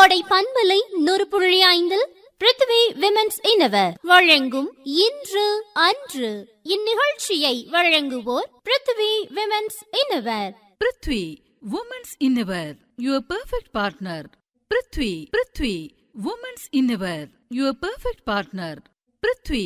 கோடை பண்பலை நூறு புள்ளி ஐந்தில் பிருத்வி விமென்ஸ் இனவர் வழங்கும் இன்று அன்று இந்நிகழ்ச்சியை வழங்குவோர் Prithvi women's innerwear Prithvi women's innerwear your perfect partner Prithvi Prithvi women's innerwear your perfect partner Prithvi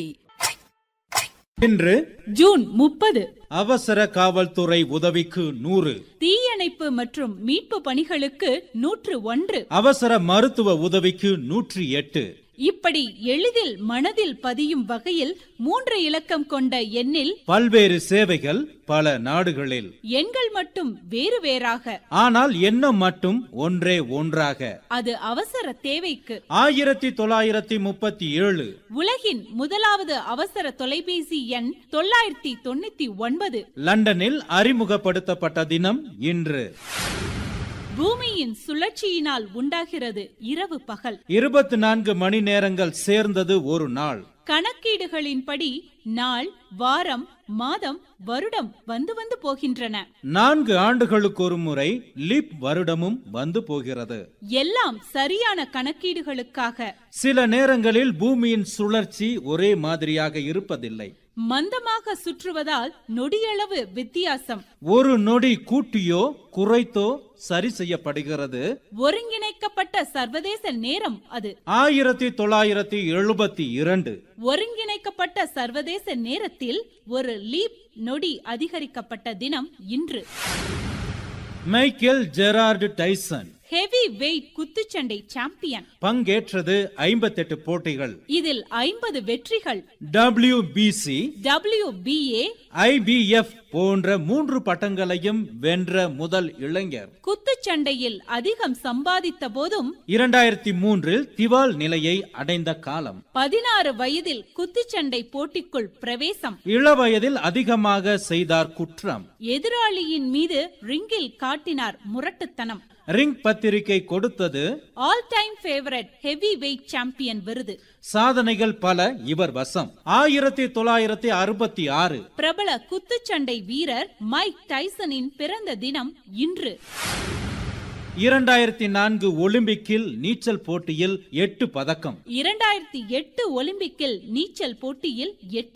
இன்று ஜூன் முப்பது அவசர காவல்துறை உதவிக்கு நூறு தீயணைப்பு மற்றும் மீட்பு பணிகளுக்கு நூற்று ஒன்று அவசர மருத்துவ உதவிக்கு நூற்றி எட்டு இப்படி எளிதில் மனதில் பதியும் வகையில் மூன்று இலக்கம் கொண்ட எண்ணில் பல்வேறு சேவைகள் பல நாடுகளில் எண்கள் மட்டும் வேறு வேறாக ஆனால் எண்ணம் மட்டும் ஒன்றே ஒன்றாக அது அவசர தேவைக்கு ஆயிரத்தி தொள்ளாயிரத்தி முப்பத்தி ஏழு உலகின் முதலாவது அவசர தொலைபேசி எண் தொள்ளாயிரத்தி தொண்ணூத்தி ஒன்பது லண்டனில் அறிமுகப்படுத்தப்பட்ட தினம் இன்று பூமியின் சுழற்சியினால் உண்டாகிறது இரவு பகல் இருபத்தி நான்கு மணி நேரங்கள் சேர்ந்தது ஒரு நாள் கணக்கீடுகளின்படி நாள் வாரம் மாதம் வருடம் வந்து வந்து போகின்றன நான்கு ஆண்டுகளுக்கு ஒரு முறை லீப் வருடமும் வந்து போகிறது எல்லாம் சரியான கணக்கீடுகளுக்காக சில நேரங்களில் பூமியின் சுழற்சி ஒரே மாதிரியாக இருப்பதில்லை மந்தமாக சுற்றுவதால் நொடியளவு வித்தியாசம் ஒரு நொடி கூட்டியோ குறைத்தோ சரி செய்யப்படுகிறது ஒருங்கிணைக்கப்பட்ட சர்வதேச நேரம் அது ஆயிரத்தி தொள்ளாயிரத்தி எழுபத்தி இரண்டு ஒருங்கிணைக்கப்பட்ட சர்வதேச நேரத்தில் ஒரு லீப் நொடி அதிகரிக்கப்பட்ட தினம் இன்று Michael Gerard Tyson heavyweight குத்துச்சண்டை சாம்பியன் பங்கேற்றது ஐம்பத்தெட்டு போட்டிகள் இதில் ஐம்பது வெற்றிகள் டபிள்யூபிசி WBA ஐபிஎஃப் போன்ற மூன்று பட்டங்களையும் வென்ற முதல் இளைஞர் குத்துச்சண்டையில் அதிகம் சம்பாதித்த போதும் இரண்டாயிரத்தி மூன்றில் திவால் நிலையை அடைந்த காலம் பதினாறு வயதில் குத்துச்சண்டை போட்டிக்குள் பிரவேசம் இளவயதில் அதிகமாக செய்தார் குற்றம் எதிராளியின் மீது ரிங்கில் காட்டினார் முரட்டுத்தனம் ரிங் பத்திரிகை கொடுத்தது all time favourite heavyweight champion விருது சாதனைகள் பல இவர் வசம் ஆயிரத்தி தொள்ளாயிரத்தி அறுபத்தி ஆறு பிரபல குத்துச்சண்டை வீரர் மைக் டைசனின் பிறந்த தினம் இன்று இரண்டாயிரத்தி நான்கு ஒலிம்பிக்கில் நீச்சல் போட்டியில் எட்டு பதக்கம் இரண்டாயிரத்தி எட்டு ஒலிம்பிக்கில் நீச்சல் போட்டியில் எட்டு